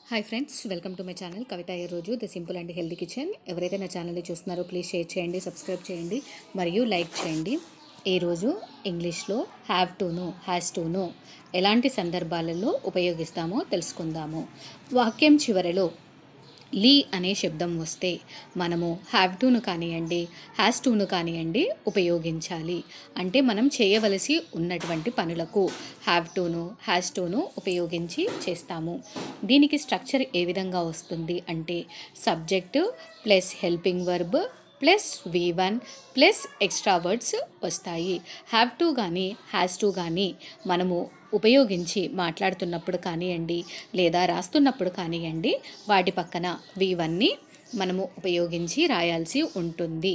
hi friends welcome to my channel Kavitha ఈ రోజు the simple and healthy kitchen ఎవరైతే నా ఛానల్ని చూస్తున్నారో ప్లీజ్ షేర్ చేయండి సబ్స్క్రైబ్ చేయండి మరియు లైక్ చేయండి ఈరోజు ఇంగ్లీష్లో హ్యావ్ టును హ్యాస్ టును ఎలాంటి సందర్భాలలో ఉపయోగిస్తామో తెలుసుకుందాము వాక్యం చివరలో లీ అనే శబ్దం వస్తే మనము హ్యావ్ టును కానివ్వండి హ్యాస్ టును కానివ్వండి ఉపయోగించాలి అంటే మనం చేయవలసి ఉన్నటువంటి పనులకు హ్యావ్ టును హ్యాస్ టును ఉపయోగించి చేస్తాము దీనికి స్ట్రక్చర్ ఏ విధంగా వస్తుంది అంటే subject plus helping verb plus V one plus extra words వస్తాయి హ్యావ్ టు కానీ హ్యాస్ టు కానీ మనము ఉపయోగించి మాట్లాడుతున్నప్పుడు కానివ్వండి లేదా రాస్తున్నప్పుడు కానివ్వండి వాటి పక్కన వి వన్ని మనము ఉపయోగించి రాయాల్సి ఉంటుంది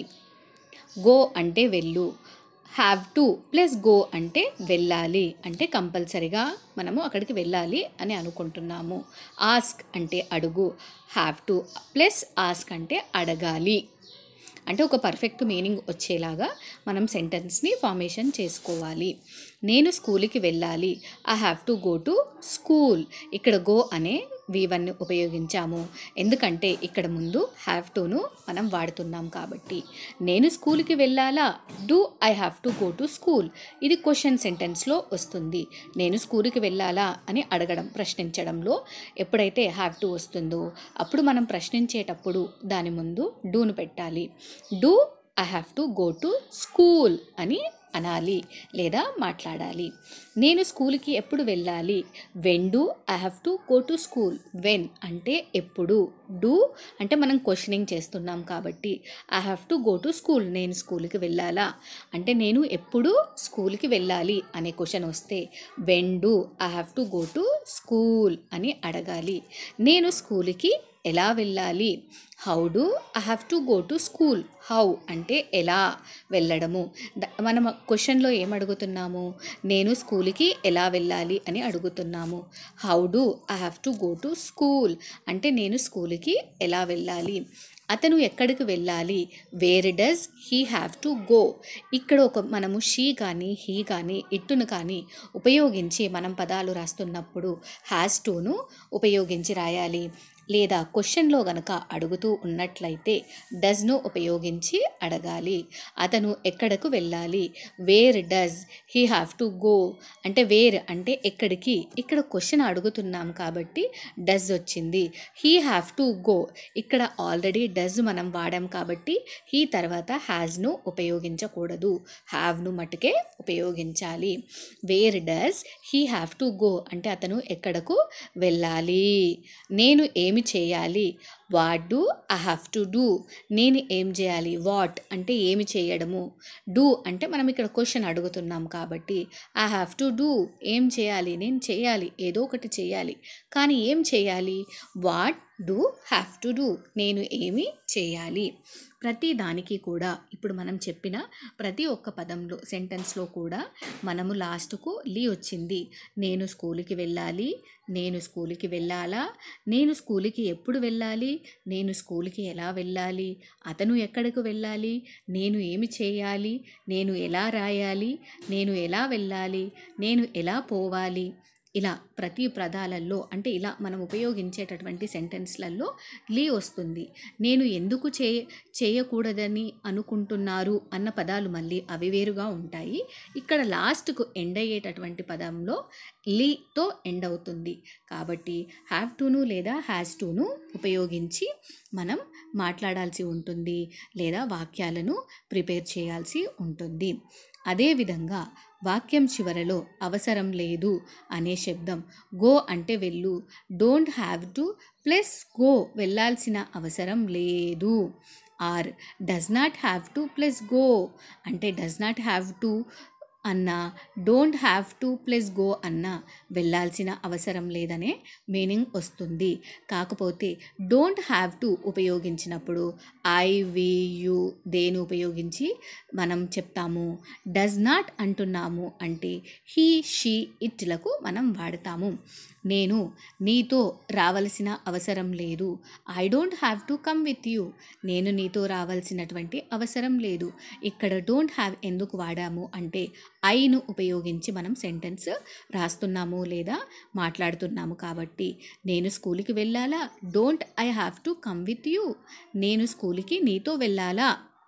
గో అంటే వెళ్ళు హ్యావ్ టు ప్లస్ గో అంటే వెళ్ళాలి అంటే కంపల్సరిగా మనము అక్కడికి వెళ్ళాలి అని అనుకుంటున్నాము ఆస్క్ అంటే అడుగు హ్యావ్ టు ప్లస్ ఆస్క్ అంటే అడగాలి అంటే ఒక పర్ఫెక్ట్ మీనింగ్ వచ్చేలాగా మనం సెంటెన్స్ని ఫార్మేషన్ చేసుకోవాలి నేను స్కూల్కి వెళ్ళాలి I have to go to school ఇక్కడ గో అనే వి వన్ ఉపయోగించాము ఎందుకంటే ఇక్కడ ముందు హ్యావ్ టును మనం వాడుతున్నాం కాబట్టి నేను స్కూల్కి వెళ్ళాలా do I have to go to school ఇది క్వశ్చన్ సెంటెన్స్లో వస్తుంది నేను స్కూల్కి వెళ్ళాలా అని అడగడం ప్రశ్నించడంలో ఎప్పుడైతే హ్యావ్ టు వస్తుందో అప్పుడు మనం ప్రశ్నించేటప్పుడు దాని ముందు డూను పెట్టాలి do I have to go to school అని అనాలి లేదా మాట్లాడాలి నేను స్కూల్కి ఎప్పుడు వెళ్ళాలి when do I have to go to school when అంటే ఎప్పుడు డూ అంటే మనం క్వశ్చనింగ్ చేస్తున్నాం కాబట్టి I have to go to school నేను స్కూల్కి వెళ్ళాలా అంటే నేను ఎప్పుడు స్కూల్కి వెళ్ళాలి అనే క్వశ్చన్ వస్తే when do I have to go to school అని అడగాలి నేను స్కూల్కి ఎలా వెళ్ళాలి how do I have to go to school how అంటే ఎలా వెళ్ళడము ద- మనం క్వశ్చన్లో ఏం అడుగుతున్నాము నేను స్కూల్కి ఎలా వెళ్ళాలి అని అడుగుతున్నాము how do I have to go to school అంటే నేను స్కూల్కి ఎలా వెళ్ళాలి అతను ఎక్కడికి వెళ్ళాలి where does he have to go ఇక్కడ ఒక మనము షీ కానీ హీ కానీ ఇట్టును కానీ ఉపయోగించి మనం పదాలు రాస్తున్నప్పుడు హ్యాస్ టును ఉపయోగించి రాయాలి లేదా క్వశ్చన్లో గనక అడుగుతూ ఉన్నట్లయితే డస్ను ఉపయోగించి అడగాలి అతను ఎక్కడకు వెళ్ళాలి where does he have to go అంటే వేర్ అంటే ఎక్కడికి ఇక్కడ క్వశ్చన్ అడుగుతున్నాం కాబట్టి డస్ వచ్చింది హీ హ్యావ్ టు గో ఇక్కడ ఆల్రెడీ డస్ మనం వాడాం కాబట్టి హీ తర్వాత హ్యాజ్ను ఉపయోగించకూడదు హ్యావ్ను మటుకే ఉపయోగించాలి where does he have to go అంటే అతను ఎక్కడకు వెళ్ళాలి నేను ఏమి చేయాలి what do I have to do నేను ఏం చేయాలి వాట్ అంటే ఏమి చేయడము డూ అంటే మనం ఇక్కడ క్వశ్చన్ అడుగుతున్నాం కాబట్టి ఐ హ్యావ్ టు డూ ఏం చేయాలి నేను చేయాలి ఏదో ఒకటి చేయాలి కానీ ఏం చేయాలి what do have to do నేను ఏమి చేయాలి ప్రతి దానికి కూడా ఇప్పుడు మనం చెప్పిన ప్రతి ఒక్క పదంలో సెంటెన్స్లో కూడా మనము లాస్ట్కు లీ వచ్చింది నేను స్కూల్కి వెళ్ళాలి నేను స్కూల్కి వెళ్ళాలా నేను స్కూల్కి ఎప్పుడు వెళ్ళాలి నేను స్కూల్కి ఎలా వెళ్ళాలి అతను ఎక్కడికి వెళ్ళాలి నేను ఏమి చేయాలి నేను ఎలా రాయాలి నేను ఎలా వెళ్ళాలి నేను ఎలా పోవాలి ఇలా ప్రతి పదాలలో అంటే ఇలా మనం ఉపయోగించేటటువంటి సెంటెన్స్లలో లీ వస్తుంది నేను ఎందుకు చే చేయకూడదని అనుకుంటున్నారు అన్న పదాలు మళ్ళీ అవి వేరుగా ఉంటాయి ఇక్కడ లాస్ట్కు ఎండ్ అయ్యేటటువంటి పదంలో లీతో ఎండ్ అవుతుంది కాబట్టి హ్యావ్ టును లేదా హ్యాస్ టును ఉపయోగించి మనం మాట్లాడాల్సి ఉంటుంది లేదా వాక్యాలను ప్రిపేర్ చేయాల్సి ఉంటుంది అదేవిధంగా వాక్యం చివరలో అవసరం లేదు అనే శబ్దం గో అంటే వెళ్ళు don't have to plus go వెళ్ళాల్సిన అవసరం లేదు or does not have to plus go అంటే డస్ నాట్ హ్యావ్ టు అన్న don't have to plus go అన్న వెళ్ళాల్సిన అవసరం లేదనే మీనింగ్ వస్తుంది కాకపోతే డోంట్ హ్యావ్ టు ఉపయోగించినప్పుడు ఐ వి యు దేని ఉపయోగించి మనం చెప్తాము డస్ నాట్ అంటున్నాము అంటే హీ షీ ఇట్లకు మనం వాడతాము నేను నీతో రావలసిన అవసరం లేదు I don't have to come with you నేను నీతో రావాల్సినటువంటి అవసరం లేదు ఇక్కడ డోంట్ హ్యావ్ ఎందుకు వాడాము అంటే ఐను ఉపయోగించి మనం సెంటెన్స్ రాస్తున్నాము లేదా మాట్లాడుతున్నాము కాబట్టి నేను స్కూల్కి వెళ్ళాలా don't I have to come with you నేను స్కూల్కి నీతో వెళ్ళాలా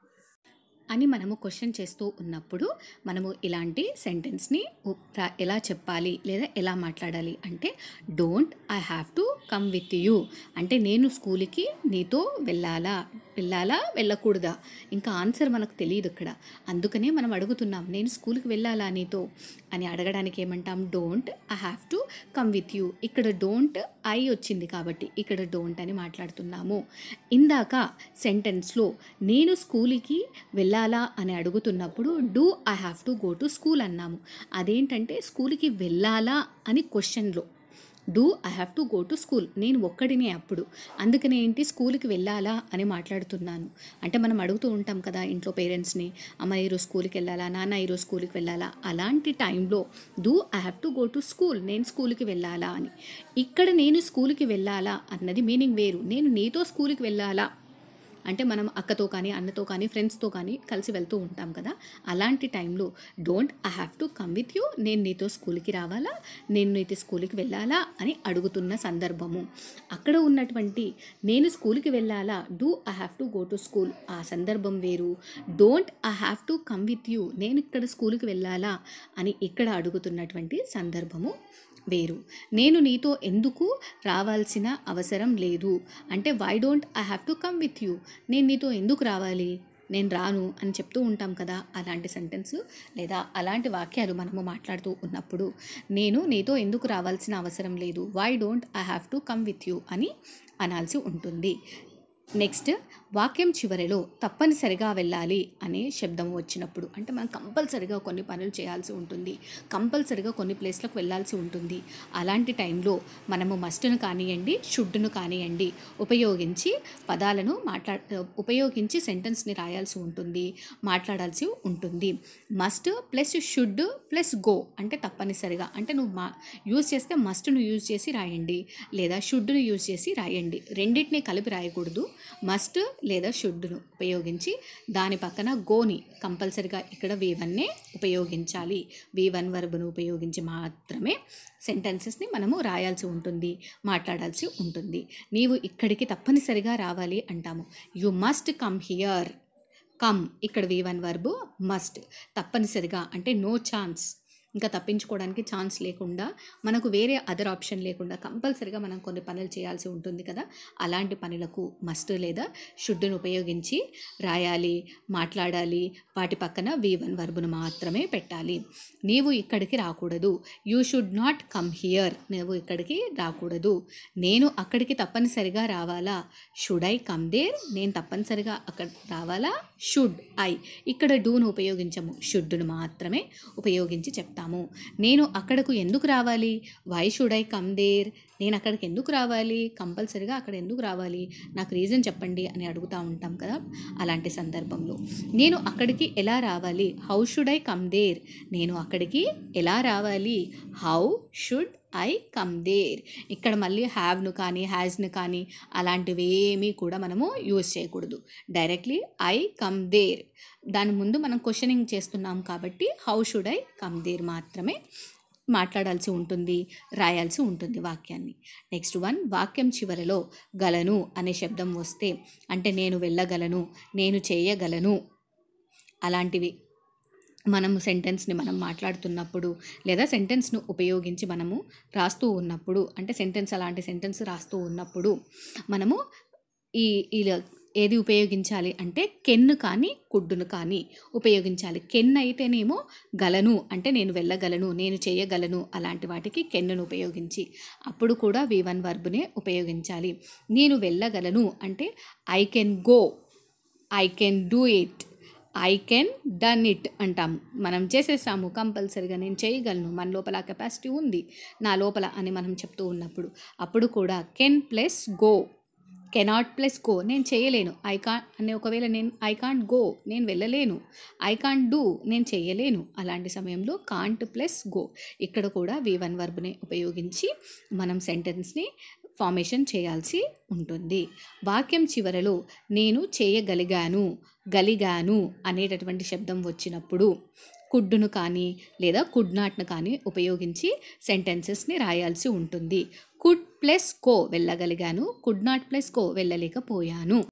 అని మనము క్వశ్చన్ చేస్తూ ఉన్నప్పుడు మనము ఇలాంటి సెంటెన్స్ని ఉ- రా- ఎలా చెప్పాలి లేదా ఎలా మాట్లాడాలి అంటే don't I have to come with you అంటే నేను స్కూల్కి నీతో వెళ్ళాలా వెళ్ళాలా వెళ్ళకూడదా ఇంకా ఆన్సర్ మనకు తెలియదు ఇక్కడ అందుకనే మనం అడుగుతున్నాం నేను స్కూల్కి వెళ్ళాలా నీతో అని అడగడానికి ఏమంటాం don't I have to come with you ఇక్కడ డోంట్ ఐ వచ్చింది కాబట్టి ఇక్కడ డోంట్ అని మాట్లాడుతున్నాము ఇందాక సెంటెన్స్లో నేను స్కూల్కి వెళ్ళాలా అని అడుగుతున్నప్పుడు do I have to go to school అన్నాము అదేంటంటే స్కూల్కి వెళ్ళాలా అని క్వశ్చన్లో do I have to go to school నేను ఒక్కడినే అప్పుడు అందుకనే ఏంటి స్కూల్కి వెళ్ళాలా అని మాట్లాడుతున్నాను అంటే మనం అడుగుతూ ఉంటాం కదా ఇంట్లో పేరెంట్స్ని అమ్మ ఈరోజు స్కూల్కి వెళ్ళాలా నాన్న ఈరోజు స్కూల్కి వెళ్ళాలా అలాంటి టైంలో do I have to go to school నేను స్కూల్కి వెళ్ళాలా అని ఇక్కడ నేను స్కూల్కి వెళ్ళాలా అన్నది మీనింగ్ వేరు నేను నీతో స్కూల్కి వెళ్ళాలా అంటే మనం అక్కతో కానీ అన్నతో కానీ ఫ్రెండ్స్తో కానీ కలిసి వెళ్తూ ఉంటాం కదా అలాంటి టైంలో don't I have to come with you నేను నీతో స్కూల్కి రావాలా నేను నీతో స్కూల్కి వెళ్ళాలా అని అడుగుతున్న సందర్భము అక్కడ ఉన్నటువంటి నేను స్కూల్కి వెళ్ళాలా do I have to go to school ఆ సందర్భం వేరు don't I have to come with you నేను ఇక్కడ స్కూల్కి వెళ్ళాలా అని ఇక్కడ అడుగుతున్నటువంటి సందర్భము వేరు నేను నీతో ఎందుకు రావాల్సిన అవసరం లేదు అంటే why don't I have to come with you నేను నీతో ఎందుకు రావాలి నేను రాను అని చెప్తూ ఉంటాం కదా అలాంటి సెంటెన్స్ లేదా అలాంటి వాక్యాలు మనము మాట్లాడుతూ ఉన్నప్పుడు నేను నీతో ఎందుకు రావాల్సిన అవసరం లేదు why don't I have to come with you అని అనాల్సి ఉంటుంది నెక్స్ట్ వాక్యం చివరిలో తప్పనిసరిగా వెళ్ళాలి అనే శబ్దం వచ్చినప్పుడు అంటే మనం కంపల్సరిగా కొన్ని పనులు చేయాల్సి ఉంటుంది కంపల్సరిగా కొన్ని ప్లేస్లకు వెళ్ళాల్సి ఉంటుంది అలాంటి టైంలో మనము మస్ట్ను కానివ్వండి షుడ్ను కానివ్వండి ఉపయోగించి పదాలను మాట్లా ఉపయోగించి సెంటెన్స్ని రాయాల్సి ఉంటుంది మాట్లాడాల్సి ఉంటుంది must plus should plus go అంటే తప్పనిసరిగా అంటే నువ్వు మా యూజ్ చేస్తే మస్ట్ను యూజ్ చేసి రాయండి లేదా షుడ్ను యూజ్ చేసి రాయండి రెండింటిని కలిపి రాయకూడదు మస్ట్ లేదా షుడ్ను ఉపయోగించి దాని పక్కన గోని కంపల్సరిగా ఇక్కడ వి వన్నే ఉపయోగించాలి వి వన్ వర్బును ఉపయోగించి మాత్రమే సెంటెన్సెస్ని మనము రాయాల్సి ఉంటుంది మాట్లాడాల్సి ఉంటుంది నీవు ఇక్కడికి తప్పనిసరిగా రావాలి అంటాము you must come here come ఇక్కడ వి వన్ వర్బు మస్ట్ తప్పనిసరిగా అంటే నో ఛాన్స్ ఇంకా తప్పించుకోవడానికి ఛాన్స్ లేకుండా మనకు వేరే అదర్ ఆప్షన్ లేకుండా కంపల్సరిగా మనం కొన్ని పనులు చేయాల్సి ఉంటుంది కదా అలాంటి పనులకు మస్ట్ లేదా షుడ్డును ఉపయోగించి రాయాలి మాట్లాడాలి వాటి పక్కన వి వన్ వర్బును మాత్రమే పెట్టాలి నీవు ఇక్కడికి రాకూడదు you should not come here నువ్వు ఇక్కడికి రాకూడదు నేను అక్కడికి తప్పనిసరిగా రావాలా షుడ్ ఐ కమ్ దేర్ నేను తప్పనిసరిగా అక్కడ రావాలా షుడ్ ఐ ఇక్కడ డూను ఉపయోగించము షుడ్డును మాత్రమే ఉపయోగించి చెప్తాము నేను అక్కడకు ఎందుకు రావాలి why should I come there నేను అక్కడికి ఎందుకు రావాలి కంపల్సరిగా అక్కడ ఎందుకు రావాలి నాకు రీజన్ చెప్పండి అని అడుగుతూ ఉంటాం కదా అలాంటి సందర్భంలో నేను అక్కడికి ఎలా రావాలి how should I come there నేను అక్కడికి ఎలా రావాలి how should I come there ఇక్కడ మళ్ళీ హ్యావ్ను కానీ హ్యాజ్ను కానీ అలాంటివి ఏమీ కూడా మనము యూజ్ చేయకూడదు డైరెక్ట్లీ ఐ కమ్ దేర్ దాని ముందు మనం క్వశ్చనింగ్ చేస్తున్నాం కాబట్టి how should I come there మాత్రమే మాట్లాడాల్సి ఉంటుంది రాయాల్సి ఉంటుంది వాక్యాన్ని నెక్స్ట్ వన్ వాక్యం చివరలో గలను అనే శబ్దం వస్తే అంటే నేను వెళ్ళగలను నేను చేయగలను అలాంటివి మనము సెంటెన్స్ని మనం మాట్లాడుతున్నప్పుడు లేదా సెంటెన్స్ను ఉపయోగించి మనము రాస్తూ ఉన్నప్పుడు అంటే సెంటెన్స్ అలాంటి సెంటెన్స్ రాస్తూ ఉన్నప్పుడు మనము ఈ ఇలా ఏది ఉపయోగించాలి అంటే కెన్ను కానీ కుడ్డును కానీ ఉపయోగించాలి కెన్ అయితేనేమో గలను అంటే నేను వెళ్ళగలను నేను చేయగలను అలాంటి వాటికి కెన్నును ఉపయోగించి అప్పుడు కూడా వి వన్ వర్బ్నే ఉపయోగించాలి నేను వెళ్ళగలను అంటే I can go I can do it I can done it అంటాము మనం చేసేసాము కంపల్సరిగా నేను చేయగలను మన లోపల కెపాసిటీ ఉంది నా లోపల అని మనం చెప్తూ ఉన్నప్పుడు అప్పుడు కూడా can plus go cannot plus go నేను చేయలేను ఐ కాన్ అనే ఒకవేళ నేను ఐ కాంట్ గో నేను వెళ్ళలేను ఐ కాంట్ డూ నేను చేయలేను అలాంటి సమయంలో కాంట్ ప్లస్ గో ఇక్కడ కూడా వి వన్ వర్బ్ని ఉపయోగించి మనం సెంటెన్స్ని ఫార్మేషన్ చేయాల్సి ఉంటుంది వాక్యం చివరలో నేను చేయగలిగాను గలిగాను అనేటటువంటి శబ్దం వచ్చినప్పుడు కుడ్డును కానీ లేదా కుడ్ నాట్ను కానీ ఉపయోగించి సెంటెన్సెస్ని రాయాల్సి ఉంటుంది కుడ్ ప్లస్ కో వెళ్ళగలిగాను కుడ్ నాట్ ప్లస్ కో వెళ్ళలేకపోయాను